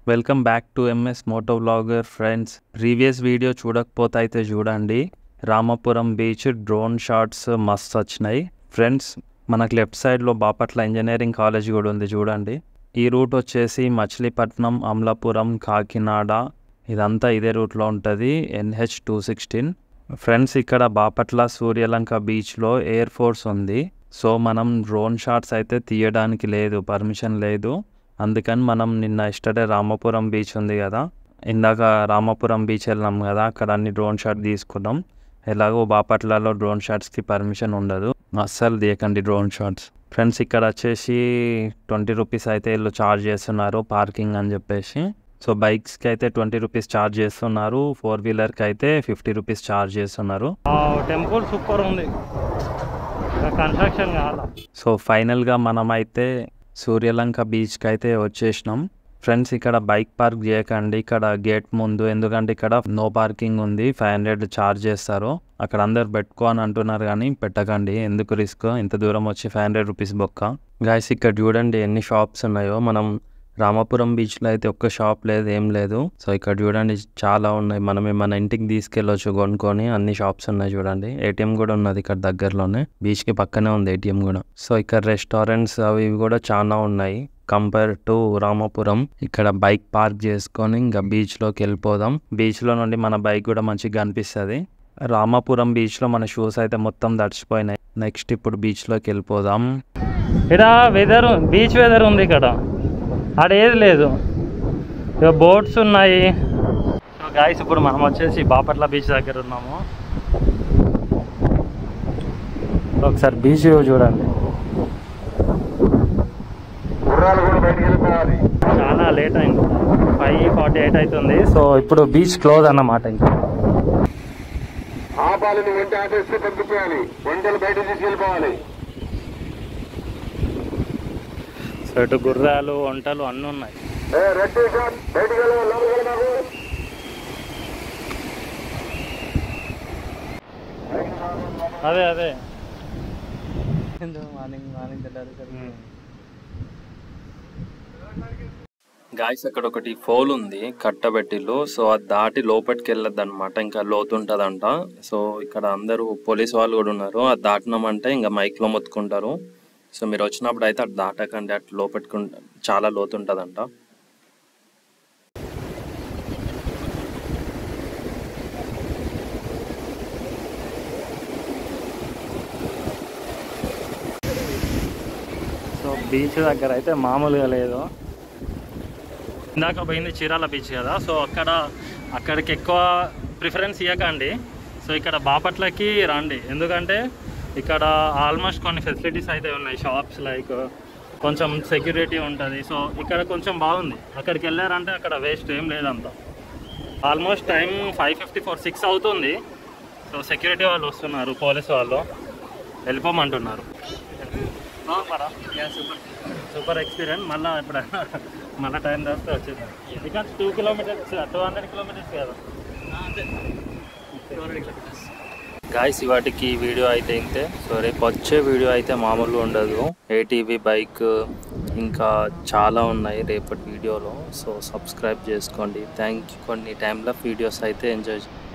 welcome back to MS moto vlogger friends previous video చూడకపోతే అయితే చూడండి రామపురం బీచ్ డ్రోన్ షాట్స్ మస్త్ వచ్చినాయి ఫ్రెండ్స్ మనకు లెఫ్ట్ సైడ్లో బాపట్ల ఇంజనీరింగ్ కాలేజ్ కూడా ఉంది చూడండి ఈ రూట్ వచ్చేసి మచిలీపట్నం అమలాపురం కాకినాడ ఇదంతా ఇదే రూట్లో ఉంటుంది ఎన్హెచ్ టూ సిక్స్టీన్ ఫ్రెండ్స్ ఇక్కడ బాపట్ల సూర్యలంక బీచ్లో ఎయిర్ ఫోర్స్ ఉంది సో మనం డ్రోన్ షాట్స్ అయితే తీయడానికి లేదు పర్మిషన్ లేదు అందుకని మనం నిన్న ఎస్టర్డే రామపురం బీచ్ ఉంది కదా ఇందాక రామపురం బీచ్ వెళ్ళాం కదా అక్కడ అన్ని డ్రోన్ షాట్ తీసుకున్నాం ఎలాగో బాపట్లలో డ్రోన్ షాట్స్కి పర్మిషన్ ఉండదు అస్సలు తీయకండి డ్రోన్ షాట్స్ ఫ్రెండ్స్ ఇక్కడ వచ్చేసి ట్వంటీ రూపీస్ అయితే వీళ్ళు ఛార్జ్ చేస్తున్నారు పార్కింగ్ అని చెప్పేసి సో బైక్స్కి అయితే ట్వంటీ రూపీస్ ఛార్జ్ చేస్తున్నారు ఫోర్ వీలర్కి అయితే ఫిఫ్టీ రూపీస్ ఛార్జ్ చేస్తున్నారు టెంపుల్ సూపర్ ఉంది కన్స్ట్రక్షన్ కావాలా సో ఫైనల్గా మనమైతే సూర్యలంక బీచ్కి అయితే వచ్చేసినాం ఫ్రెండ్స్ ఇక్కడ బైక్ పార్క్ చేయకండి ఇక్కడ గేట్ ముందు ఎందుకంటే ఇక్కడ నో పార్కింగ్ ఉంది ఫైవ్ హండ్రెడ్ ఛార్జ్ చేస్తారు అక్కడ అందరు పెట్టుకో అని అంటున్నారు కానీ పెట్టకండి ఎందుకు రిస్క్ ఇంత దూరం వచ్చి ఫైవ్ హండ్రెడ్ రూపీస్ బొక్క గాయస్ ఇక్కడ చూడండి ఎన్ని షాప్స్ ఉన్నాయో మనం రామాపురం బీచ్లో అయితే ఒక్క షాప్ లేదు ఏం లేదు సో ఇక్కడ చూడండి చాలా ఉన్నాయి మనం మన ఇంటికి తీసుకెళ్ళొచ్చు కొనుక్కొని అన్ని షాప్స్ ఉన్నాయి చూడండి ఏటీఎం కూడా ఉన్నది ఇక్కడ దగ్గరలోనే బీచ్ కి పక్కనే ఉంది ఏటీఎం కూడా సో ఇక్కడ రెస్టారెంట్స్ అవి ఇవి కూడా చాలా ఉన్నాయి కంపేర్ టు రామాపురం ఇక్కడ బైక్ పార్క్ చేసుకొని ఇంకా బీచ్ లోకి వెళ్ళిపోదాం బీచ్ లో నుండి మన బైక్ కూడా మంచిగా కనిపిస్తుంది రామాపురం బీచ్ లో మన షూస్ అయితే మొత్తం తడిచిపోయినాయి నెక్స్ట్ ఇప్పుడు బీచ్ లోకి వెళ్ళిపోదాం ఇక్కడ వెదర్ బీచ్ వెదర్ ఉంది ఇక్కడ ఆడ ఏది లేదు ఇక బోట్స్ ఉన్నాయి సో గాయస్ ఇప్పుడు మనం వచ్చేసి బాపట్ల బీచ్ దగ్గర ఉన్నాము ఒకసారి బీచ్ వ్యూ చూడండి చాలా లేట్ అయింది ఫైవ్ ఫార్టీ ఎయిట్ అవుతుంది సో ఇప్పుడు బీచ్ క్లోజ్ అన్నమాట ఇంకా ఆపాలని వెంట ఆపేస్తే పంపించాలి వంటలు బయట తీసుకెళ్ళిపోవాలి సో ఇటు గుర్రాలు వంటలు అన్నీ ఉన్నాయి ఏ, రెడ్ టీ షర్ట్ బయటికి వెళ్ళాలి లోపలికి వెళ్ళి బాబు అదే అదే గాయస్ అక్కడ ఒకటి ఫోల్ ఉంది కట్టబెట్టిల్లు సో అది దాటి లోపలికి వెళ్ళొద్దు అనమాట ఇంకా లోతుంటదంట సో ఇక్కడ అందరూ పోలీస్ వాళ్ళు కూడా ఉన్నారు అది దాటినామంటే ఇంకా మైక్ లో మొత్తుకుంటారు సో మీరు వచ్చినప్పుడు అయితే అటు దాటకండి అటు లోపలికి ఉంట- చాలా లోతుంటదంట సో బీచ్ దగ్గర అయితే మామూలుగా లేదు ఇందాక పోయింది చీరాల బీచ్ కదా సో అక్కడ అక్కడికి ఎక్కువ ప్రిఫరెన్స్ ఇవ్వకండి సో ఇక్కడ బాపట్లకి రండి ఎందుకంటే ఇక్కడ ఆల్మోస్ట్ కొన్ని ఫెసిలిటీస్ అయితే ఉన్నాయి షాప్స్ లైక్ కొంచెం సెక్యూరిటీ ఉంటుంది సో ఇక్కడ కొంచెం బాగుంది అక్కడికి వెళ్ళారంటే అక్కడ వేస్ట్ ఏం లేదంతా almost time five fifty four six అవుతుంది సో సెక్యూరిటీ వాళ్ళు వస్తున్నారు పోలీస్ వాళ్ళు వెళ్ళిపోమంటున్నారు సూపర్ సూపర్ ఎక్స్పీరియన్స్ మళ్ళీ ఇప్పుడు మళ్ళీ టైం దొరికితే వచ్చేద్దాం ఇక్కడ two kilometres two hundred kilometres కదా గాయస్ ఇవాటికి ఈ వీడియో అయితే ఇంతే సో రేపు వచ్చే వీడియో అయితే మామూలుగా ఉండదు ఏటీవీ బైక్ ఇంకా చాలా ఉన్నాయి రేపటి వీడియోలో సో సబ్స్క్రైబ్ చేసుకోండి థ్యాంక్ యూ కొన్ని టైంలో వీడియోస్ అయితే ఎంజాయ్